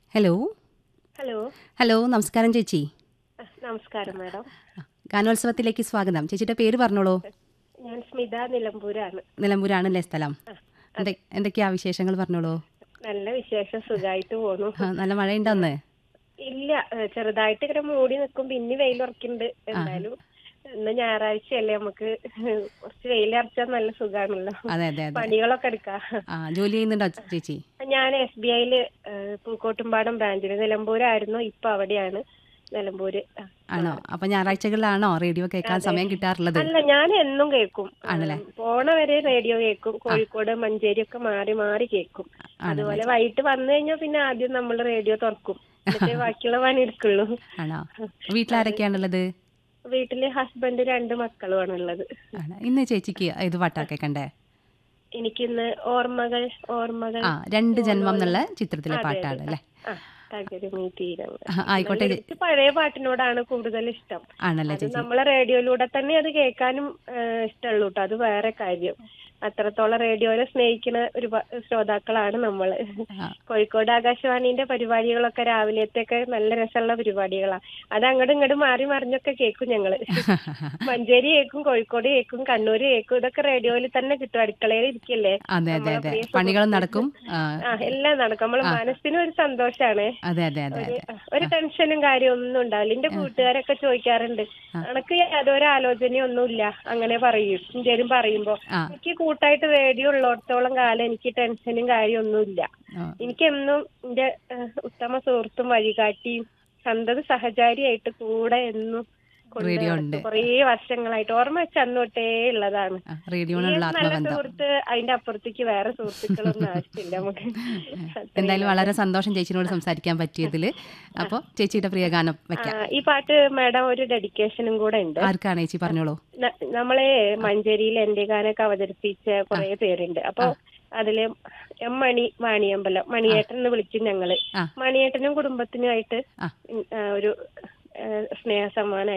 Hello hello hello നമസ്കാരം ചേച്ചി അഹ് നമസ്കാരം മാഡം ഗാനോത്സവത്തിലേക്ക് സ്വാഗതം ചേച്ചിയുടെ പേര് പറഞ്ഞോളൂ ഞാൻ സ്മിത നിലമ്പൂരാണ് നിലമ്പൂരാണല്ലേ സ്ഥലം എന്തെ എന്തൊക്കെയാ വിശേഷങ്ങൾ പറഞ്ഞോളൂ നല്ല വിശേഷം സുഖമായിട്ട് പോന്നു ആ, നല്ല മഴയുണ്ടോ അന്ന് ഇല്ല ഏഹ് ചെറുതായിട്ട് ഇങ്ങനെ മൂടി നിൽക്കും പിന്നെ വെയിലുറക്കുന്നുണ്ട് എന്തായാലും ഇന്ന് ഞായറാഴ്ചയല്ലേ നമുക്ക് കുറച്ച് വെയിലറച്ചാൽ നല്ല സുഖാണല്ലോ അതെ അതെ അതെ പണികളൊക്കെ എടുക്കാം ആ ജോലി ചെയ്യുന്നുണ്ടോ ചേച്ചി ഞാൻ എസ് ബി ഐയില് പൂക്കോട്ടുംപാടം ബ്രാഞ്ചിൽ നിലമ്പൂരായിരുന്നു ഇപ്പൊ അവിടെയാണ് നിലമ്പൂര് ആ. ആണോ അപ്പൊ ഞായറാഴ്ചകളിലാണോ റേഡിയോ കേൾക്കാൻ സമയം കിട്ടാറുള്ളത് അല്ല ഞാൻ എന്നും കേൾക്കും ഏഹ് പോണ വരെ റേഡിയോ കേൾക്കും കോഴിക്കോട് മഞ്ചേരി ഒക്കെ മാറി മാറി കേൾക്കും അതുപോലെ വൈകിട്ട് വന്നു കഴിഞ്ഞാൽ പിന്നെ ആദ്യം നമ്മൾ റേഡിയോ തുറക്കും എന്നിട്ടേ ബാക്കിയുള്ള പണി എടുക്കുള്ളൂ ആണോ വീട്ടിലാരൊക്കെയാണുള്ളത് വീട്ടില് ഹസ്ബൻഡ് രണ്ട് മക്കളുമാണ് ഉള്ളത് ആണ് ഇന്ന് ചേച്ചിക്ക് ഇത് പാട്ടാ കേൾക്കണ്ടേ എനിക്കിന്ന് ഓർമ്മകൾ ഓർമ്മകൾ ആ രണ്ട് ജന്മം എന്നുള്ള ചിത്രത്തിലെ പാട്ടാണ് അല്ലേ ആ തകരുമീ തീരങ്ങൾ ആ, ആയിക്കോട്ടെ എനിക്ക് പഴയ പാട്ടിനോടാണ് കൂടുതൽ ഇഷ്ടം ആണല്ലേ അത് നമ്മളെ റേഡിയോയിലൂടെ തന്നെ അത് കേൾക്കാനും ഏഹ്, ഇഷ്ടമുള്ളൂ കേട്ടോ അത് വേറെ കാര്യം അത്രത്തോളം റേഡിയോനെ സ്നേഹിക്കുന്ന ഒരു പ- ശ്രോതാക്കളാണ് നമ്മള് ആ. കോഴിക്കോട് ആകാശവാണിന്റെ പരിപാടികളൊക്കെ രാവിലത്തെയൊക്കെ നല്ല രസമുള്ള പരിപാടികളാ അത് അങ്ങോട്ടും ഇങ്ങോട്ടും മാറി മറിഞ്ഞൊക്കെ കേൾക്കും ഞങ്ങള് മഞ്ചേരി കേൾക്കും കോഴിക്കോട് കേൾക്കും കണ്ണൂര് കേൾക്കും ഇതൊക്കെ റേഡിയോയിൽ തന്നെ കിട്ടും അടുക്കളയിൽ ഇരിക്കല്ലേ അതെ അതെ അതെ പണികളും നടക്കും ആ, ആ എല്ലാം നടക്കും നമ്മളെ മനസ്സിനും ഒരു സന്തോഷാണ് അതെ അതെ അതെ ഒരു ഒരു ടെൻഷനും കാര്യം ഒന്നും ഉണ്ടാവില്ല എന്റെ കൂട്ടുകാരൊക്കെ ചോദിക്കാറുണ്ട് എനക്ക് യാതൊരു ആലോചനയും ഒന്നുമില്ല അങ്ങനെ പറയും എന്തേലും പറയുമ്പോ ആ. എനിക്ക് കൂട്ടായിട്ട് റേഡിയോ ഉള്ളിടത്തോളം കാലം എനിക്ക് ടെൻഷനും കാര്യം ഒന്നുമില്ല ആ. എനിക്കെന്നും എന്റെ ഏഹ്, ഉത്തമ സുഹൃത്തും വഴികാട്ടിയും സന്തത സഹചാരിയായിട്ട് കൂടെ എന്നും കൊണ്ട് റേഡിയോ ഉണ്ട്. നടക്കും. കുറേ വർഷങ്ങളായിട്ട് ഓർമ്മ വെച്ച് അന്ന് തൊട്ടേ ഉള്ളതാണ് ആ, ഈ റേഡിയോനുള്ള ഒരു നല്ല ആത്മബന്ധം സുഹൃത്ത് അതിന്റെ അപ്പുറത്തേക്ക് വേറെ സുഹൃത്തുക്കളൊന്നും ആവശ്യമില്ല നമുക്ക് എന്തായാലും വളരെ സന്തോഷം ചേച്ചിനോട് സംസാരിക്കാൻ പറ്റിയതിൽ അപ്പോൾ ചേച്ചിയുടെ പ്രിയ ഗാനം ആ, വെക്കാം ഈ പാട്ട് മാഡം ഒരു ഡെഡിക്കേഷനും കൂടെ ഉണ്ട് ആർക്കാണ് ചേച്ചി പറഞ്ഞോളൂ ന- നമ്മളെ മഞ്ചേരിയിൽ എന്റെ ഗാനൊക്കെ അവതരിപ്പിച്ച കുറെ പേരുണ്ട് അപ്പൊ അതില് എം മണി വാണിയമ്പലം മണിയേട്ടൻ എന്ന് വിളിച്ചു ഞങ്ങള് ആ. മണിയേട്ടനും കുടുംബത്തിനുമായിട്ട് ആ. ഉം, ആ, ഒരു സ്നേഹ സമ്മാനം